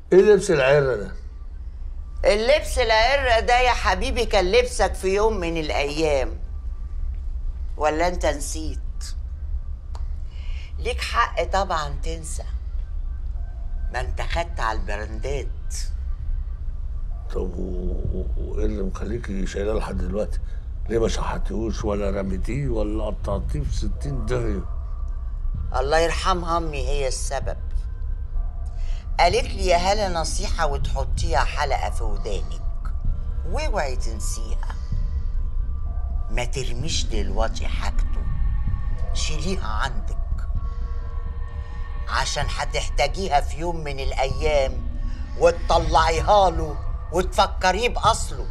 ايه لبس العره ده اللبس العرة ده يا حبيبي كان لبسك في يوم من الأيام ولا أنت نسيت ليك حق طبعا تنسى ما أنت خدت على البراندات طب و- و- وايه اللي مخليكي شايلاه لحد دلوقتي ليه ما شحتيهوش ولا رميتيه ولا قطعتيه في 60 داهيه الله يرحمها أمي هي السبب قالت لي يا هلا نصيحة وتحطيها حلقة في ودانك واوعي تنسيها ما ترميش دلوقتي حاجته شيليها عندك عشان هتحتاجيها في يوم من الأيام وتطلعيها له وتفكريه بأصله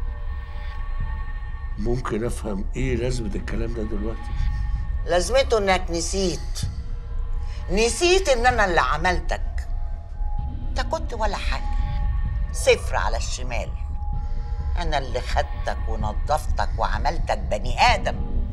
ممكن افهم ايه لازمه الكلام ده دلوقتي لازمته انك نسيت نسيت ان انا اللي عملتك انت كنت ولا حاجه صفر على الشمال انا اللي خدتك ونظفتك وعملتك بني ادم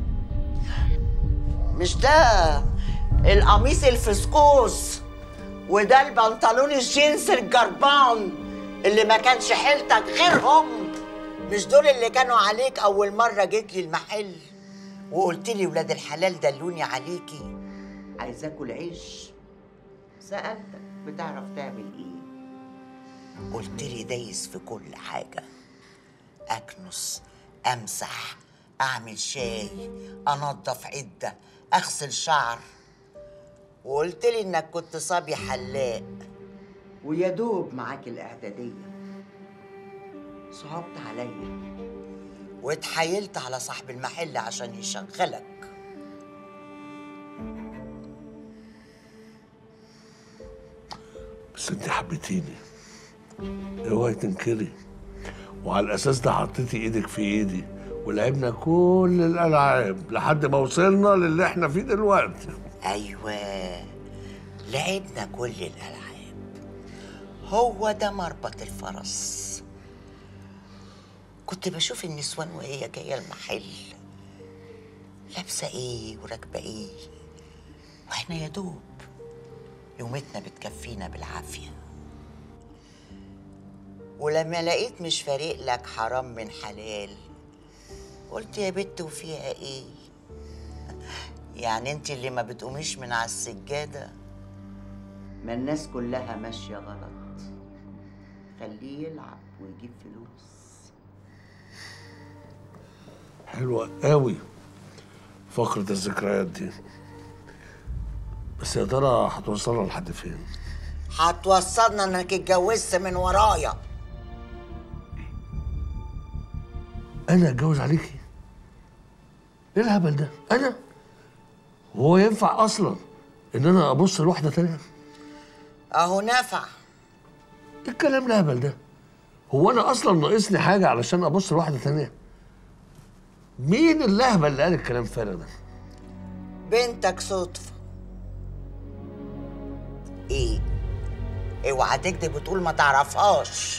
مش ده القميص الفسكوس وده البنطلون الجينز الجربان اللي ما كانش حيلتك غيرهم مش دول اللي كانوا عليك اول مره جيت لي المحل وقلت لي ولاد الحلال دلوني عليكي عايزه اكل عيش سالتك بتعرف تعمل ايه قلت لي دايس في كل حاجه اكنس امسح اعمل شاي انضف عده اغسل شعر وقلت لي انك كنت صبي حلاق ويا دوب معاك الاعداديه صعبت عليا واتحايلت على صاحب المحل عشان يشغلك بس انت حبيتيني اوعي تنكري وعلى الاساس ده حطيتي ايدك في ايدي ولعبنا كل الالعاب لحد ما وصلنا للي احنا فيه دلوقتي ايوه لعبنا كل الالعاب هو ده مربط الفرس كنت بشوف النسوان وهي جايه المحل لابسه ايه وراكبه ايه واحنا يا دوب يومتنا بتكفينا بالعافيه ولما لقيت مش فارق لك حرام من حلال قلت يا بت وفيها ايه يعني انت اللي ما بتقوميش من على السجاده ما الناس كلها ماشيه غلط خليه يلعب ويجيب فلوس حلوة قوي فقرة الذكريات دي بس يا ترى هتوصلنا لحد فين؟ هتوصلنا انك اتجوزت من ورايا أنا أتجوز عليكي؟ إيه الهبل ده؟ أنا؟ هو ينفع أصلا إن أنا أبص لواحدة تانية؟ اهو نفع إيه الكلام الهبل ده؟ هو أنا أصلا ناقصني حاجة علشان أبص لواحدة تانية؟ مين اللهبل اللي قال الكلام فارغ ده؟ بنتك صدفه ايه اوعى تكذب وتقول ما تعرفهاش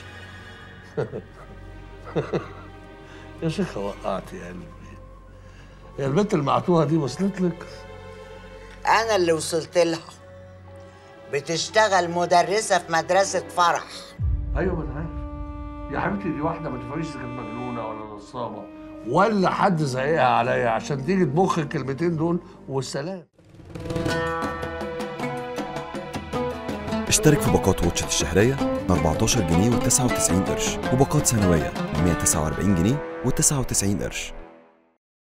يا شيخة وقعتي قلبي هي البنت المعتوهة دي وصلت لك؟ انا اللي وصلت لها بتشتغل مدرسه في مدرسه فرح ايوه ما انا عارف يا حبيبتي دي واحده ما تفهميش اذا كانت مجنونه ولا نصابه ولا حد زقها عليا عشان تيجي تبخ الكلمتين دول والسلام اشترك في باقات واتشت الشهرية ب 14 جنيه و99 قرش وباقات سنوية ب 149 جنيه و99 قرش